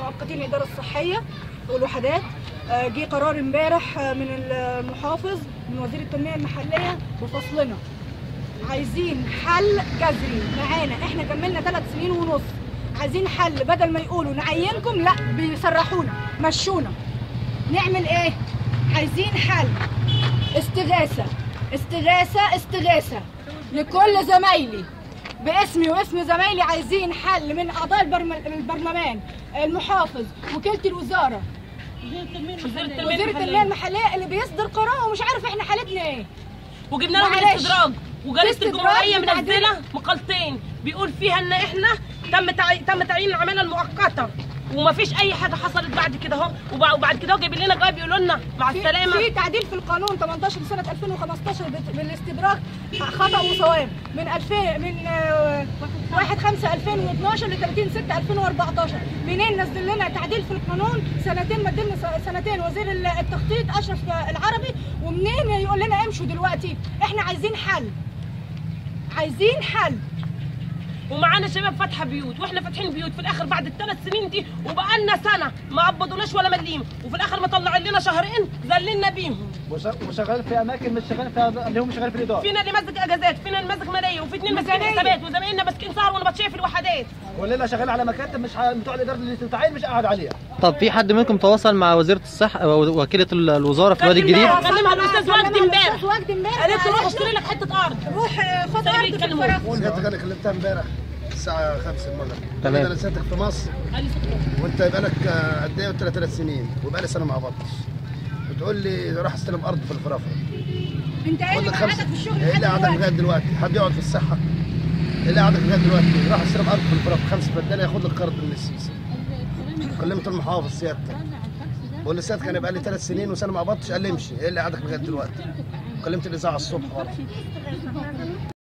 مؤقتين الاداره الصحيه والوحدات آه، جه قرار امبارح آه، من المحافظ من وزير التنميه المحليه بفصلنا عايزين حل جذري معانا احنا كملنا ثلاث سنين ونص عايزين حل بدل ما يقولوا نعينكم لا بيسرحونا مشونا نعمل ايه عايزين حل استغاثه استغاثه استغاثه لكل زمايلي باسمي واسم زمايلي عايزين حل من اعضاء البرم- البرلمان المحافظ وكيله الوزاره وزير التنميه المحليه اللي بيصدر قرار ومش عارف احنا حالتنا ايه وجبنا لهم معلش. الاستدراج وجريده استدراج الجمهوريه وبعدين- منزله مقالتين بيقول فيها ان احنا تم تعي... تم تعيين العماله المؤقته وما فيش اي حاجه حصلت بعد كده اهو وبع- وبعد كده اهو جايبين لنا جواب يقولوا لنا مع في- السلامه في تعديل في القانون 18 سنه 2015 بت- بالاستدراك خطا وصواب من 2000 من آه، 1 5 2012 ل 30 6 2014 منين نزل لنا تعديل في القانون سنتين مد لنا س- سنتين وزير ال- التخطيط اشرف العربي ومنين يقول لنا امشوا دلوقتي احنا عايزين حل عايزين حل ومعانا شباب فاتحه بيوت واحنا فاتحين بيوت في الاخر بعد الثلاث سنين دي وبقالنا سنه ما قبضوناش ولا مليم وفي الاخر مطلعين لنا شهرين ذللنا بيهم وش- وشغال في اماكن مش شغال فيها اللي هم شغال في الاداره فينا اللي ماسك اجازات فينا اللي ماسك ماليه وفي اتنين ماسكين ميزانية. حسابات وزمايلنا ماسكين سهر وانا بتشايف في الوحدات كلنا شغال على مكاتب مش ع- بتوع الاداره اللي تتعين مش قاعد عليها طب في حد منكم تواصل مع وزيره الصحه و- وكيله ال- الوزاره في الوادي الجديد كلمها كلمها الاستاذ وجدي امبارح الأستاذ وجدي امبارح قالت له روح اشتري لك حته ارض روح آه، خد سيبي ارض في يتكلموا. الفرق سيادتك انا كلمتها امبارح الساعة 5 المغرب تمام. انا سيادتك في مصر وانت يبقى لك آه، قد ايه قلت لها ثلاث سنين وبقى لي سنة ما قبضتش بتقول لي راح استلم ارض في الفرافره انت ايه بقول اللي لك قعدك خمسة في الشغل ايه اللي لحد قعدك دلوقتي؟ لغايه دلوقتي حد يقعد في الصحة ايه اللي قعدك لغايه دلوقتي راح استلم ارض في الفرافره خمسة فدان ياخد لك قرض من السيسي كلمت المحافظ سيادتك بقول له سيادتك انا بقى لي ثلاث سنين وسنه ما قبضتش قال لي امشي ايه اللي قعدك لغايه دلوقتي كلمت الاذاعه الصبح برضه